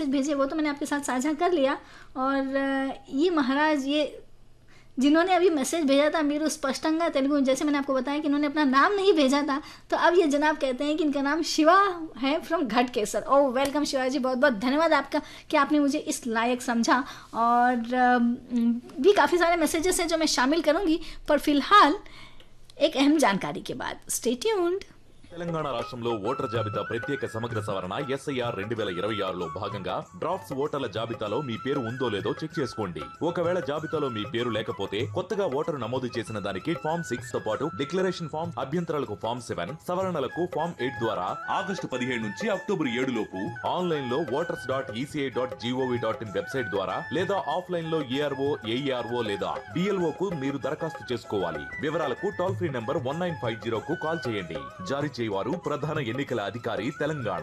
भेजे वो तो मैंने आपके साथ साझा कर लिया और अ, ये महाराज ये जिन्होंने अभी मैसेज भेजा था मीरू स्पष्टंगा तेलुगु जैसे मैंने आपको बताया कि इन्होंने अपना नाम नहीं भेजा था तो अब ये जनाब कहते हैं कि इनका नाम शिवा है फ्रॉम घट केसर ओह वेलकम शिवा जी बहुत बहुत धन्यवाद आपका कि आपने मुझे इस लायक समझा और अम, भी काफ़ी सारे मैसेजेस हैं जो मैं शामिल करूँगी पर फिलहाल एक अहम जानकारी के बाद स्टे ट्यून्ड తెలంగాణ రాష్ట్రంలో ఓటర్ జాబితా ప్రత్యేక సమగ్ర సవరణ ఎస్ఐఆర్ రెండు వేల ఇరవై ఆరులో భాగంగా డ్రాఫ్ట్స్ ఓటర్ల జాబితాలో మీ పేరు ఉందో లేదో చెక్ చేసుకోండి ఒకవేళ జాబితాలో మీ పేరు లేకపోతే కొత్తగా ఓటరు నమోదు చేసిన దానికి ఫామ్ సిక్స్ తో పాటు డిక్లరేషన్ ఫామ్ అభ్యంతరాలకు ఫామ్ సెవెన్ సవరణలకు ఫామ్ ఎయిట్ ద్వారా ఆగస్టు పదిహేడు నుంచి అక్టోబర్ ఏడు లోపు ఆన్లైన్ లో voters dot ECI dot GOV dot in website ద్వారా లేదా ఆఫ్లైన్ లో ఏఆర్ఓ ఏఈఆర్ఓ లేదా డిఎల్ఓ కు మీరు దరఖాస్తు చేసుకోవాలి వివరాలకు toll free number one nine five zero కు కాల్ చేయండి జారీ చేయవారు ప్రధాన ఎన్నికల అధికారి తెలంగాణ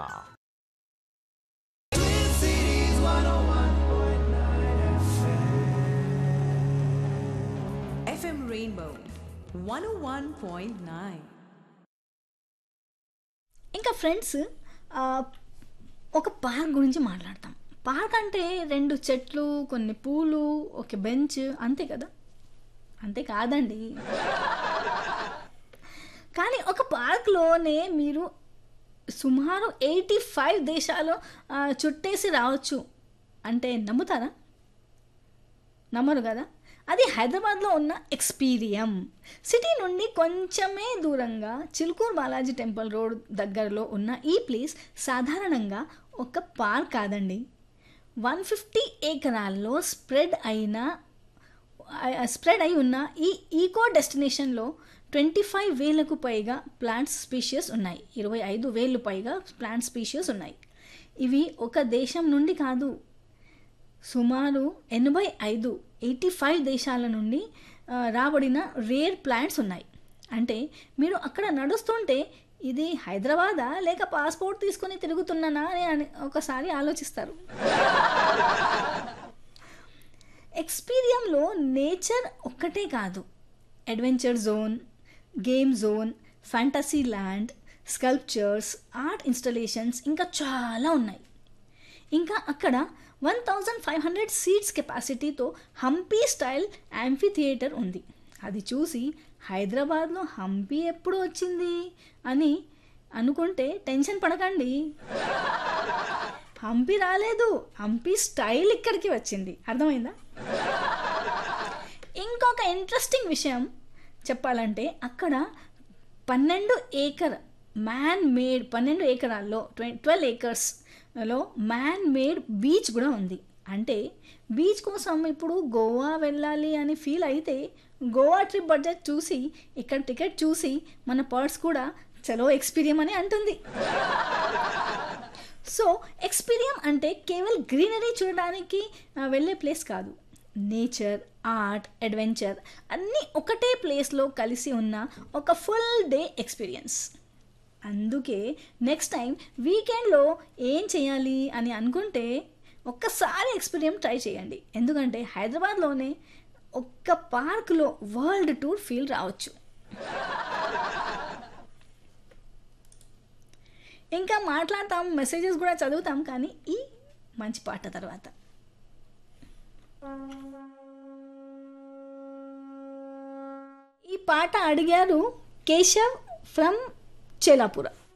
FM Rainbow 101.9. ఇంకా ఫ్రెండ్స్ ఆ, ఒక పార్క్ గురించి మాట్లాడతాం పార్క్ అంటే రెండు చెట్లు కొన్ని పూలు ఒక బెంచ్ అంతే కదా అంతే కాదండి కానీ ఒక పార్క్లోనే మీరు సుమారు ఎయిటీ ఫైవ్ దేశాలు ఆ, చుట్టేసి రావచ్చు అంటే నమ్ముతారా నమ్మరు కదా అది హైదరాబాద్లో ఉన్న ఎక్స్పీరియం సిటీ నుండి కొంచెమే దూరంగా చిలుకూరు బాలాజీ టెంపుల్ రోడ్ దగ్గరలో ఉన్న ఈ ప్లేస్ సాధారణంగా ఒక పార్క్ కాదండి వన్ ఫిఫ్టీ ఏకరాల్లో స్ప్రెడ్ అయిన స్ప్రెడ్ అయి ఉన్న ఈ ఈకో డెస్టినేషన్లో ట్వంటీ ఫైవ్ వేలకు పైగా ప్లాంట్ స్పీషియస్ ఉన్నాయి ఇరవై ఐదు వేలు పైగా ప్లాంట్ స్పీషియస్ ఉన్నాయి ఇవి ఒక దేశం నుండి కాదు సుమారు ఎనభై ఐదు ఎయిటీ ఫైవ్ దేశాల నుండి ఆ, రాబడిన రేర్ ప్లాంట్స్ ఉన్నాయి అంటే మీరు అక్కడ నడుస్తుంటే ఇది హైదరాబాదా లేక పాస్పోర్ట్ తీసుకొని తిరుగుతున్నానా అని అని ఒకసారి ఆలోచిస్తారు ఎక్స్పీరియంలో నేచర్ ఒక్కటే కాదు adventure zone game zone fantasy land sculptures art installations ఇంకా చాలా ఉన్నాయి ఇంకా అక్కడ one thousand five hundred seats కెపాసిటీతో హంపీ స్టైల్ యాంఫీ థియేటర్ ఉంది అది చూసి హైదరాబాద్లో హంపీ ఎప్పుడు వచ్చింది అని అనుకుంటే టెన్షన్ పడకండి హంపి రాలేదు హంపి స్టైల్ ఇక్కడికి వచ్చింది అర్థమైందా ఇంకొక ఇంట్రెస్టింగ్ విషయం చెప్పాలంటే అక్కడ పన్నెండు ఏకర్ మ్యాన్ మేడ్ పన్నెండు ఏకరాల్లో ట్వె ట్వెల్వ్ ఏకర్స్లో మ్యాన్ మేడ్ బీచ్ కూడా ఉంది అంటే బీచ్ కోసం ఇప్పుడు గోవా వెళ్ళాలి అని ఫీల్ అయితే గోవా ట్రిప్ బడ్జెట్ చూసి ఇక్కడ టికెట్ చూసి మన పర్స్ కూడా చలో ఎక్స్పీరియం అని అంటుంది సో ఎక్స్పీరియం అంటే కేవలం గ్రీనరీ చూడడానికి ఆ, వెళ్ళే ప్లేస్ కాదు నేచర్ ఆర్ట్ అడ్వెంచర్ అన్నీ ఒకటే ప్లేస్లో కలిసి ఉన్న ఒక ఫుల్ డే ఎక్స్పీరియన్స్ అందుకే నెక్స్ట్ టైం వీకెండ్లో ఏం చేయాలి అని అనుకుంటే ఒక్కసారి ఎక్స్పీరియం ట్రై చేయండి ఎందుకంటే హైదరాబాద్లోనే ఒక్క పార్క్లో వరల్డ్ టూర్ ఫీల్ రావచ్చు ఇంకా మాట్లాడతాం మెసేజెస్ కూడా చదువుతాం కానీ ఈ మంచి పాట తర్వాత ఈ పాట అడిగారు కేశవ్ ఫ్రమ్ చేలాపుర